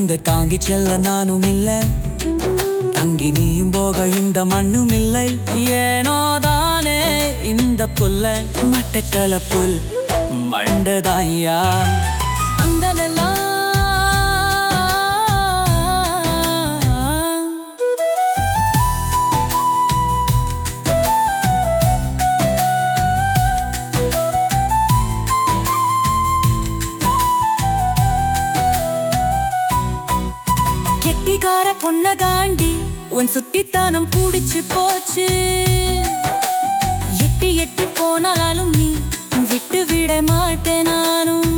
உந்த தாங்கி செல்ல நானும் இல்லை தங்கி நீயும் போக இந்த மண்ணும் இல்லை ஏனோ தானே இந்த புல்ல மட்டக்கள புல் மண்டதாயா அந்த கெட்டிக்கார பொண்ண காண்டி உன் சுட்டித்தானம் கூடிச்சு போச்சு எட்டி எட்டி போனாலும் நீ விட்டு விட மாட்டேன் நானும்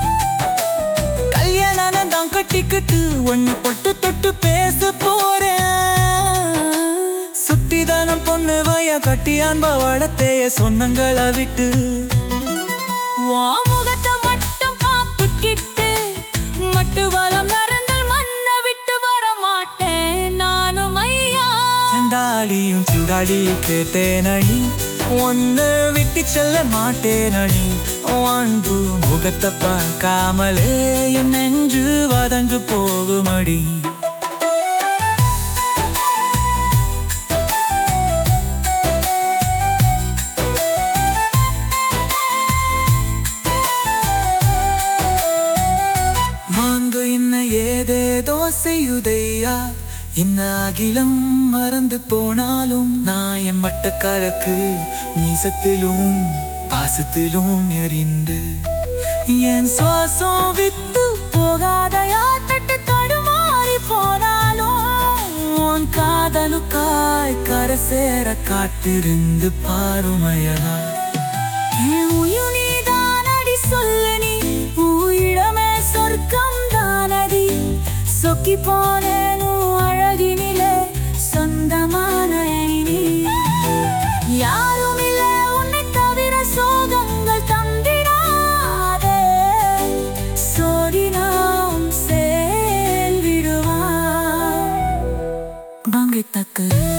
கல்யாணம் தான் கட்டிக்கிட்டு ஒன்னு பொட்டு தொட்டு பேச போறேன் சுட்டிதானம் பொண்ணு வய கட்டி அன்ப வளர்த்தேய சொன்னங்களை விட்டு உன் முகத்தை மட்டும் பார்த்துக்கிட்டு மட்டு வளம் நடந்தல் மண்ணை விட்டு வர மாட்டேன் நானும் ஐயா செந்தாடியும் சுடாடியும் கேட்டேனடி ஒன்னு விட்டு செல்ல மாட்டேனடி அன்பு முகத்தை பார்க்காமலே என் நெஞ்சு வதங்கு போகுமடி மாங்கு இன்ன ஏதேதோ செய்யுதையா இன்ன அகிலம் மறந்து போனாலும் நான் என் மட்டக்காரக்கு நீசத்திலும் பாசத்திலும் எறிந்து என் சுவாசம் விட்டு போகாதையா தட்டு தடுமாறி போனாலும் உன் காதலுக்காய் கரை சேர காத்திருந்து பாருமையா என் உயிர் நீதானடி சொல்லு நீ உயிரமே சொர்க்கம் தானடி சொக்கி போனேன் உன் அழகினிலே சொந்தமான நீ யாரும் இல்ல உன்னை தவிர சோகங்கள் தந்திடாதே சோடி நாம் சேர்விடுவான் பங்கை தக்கு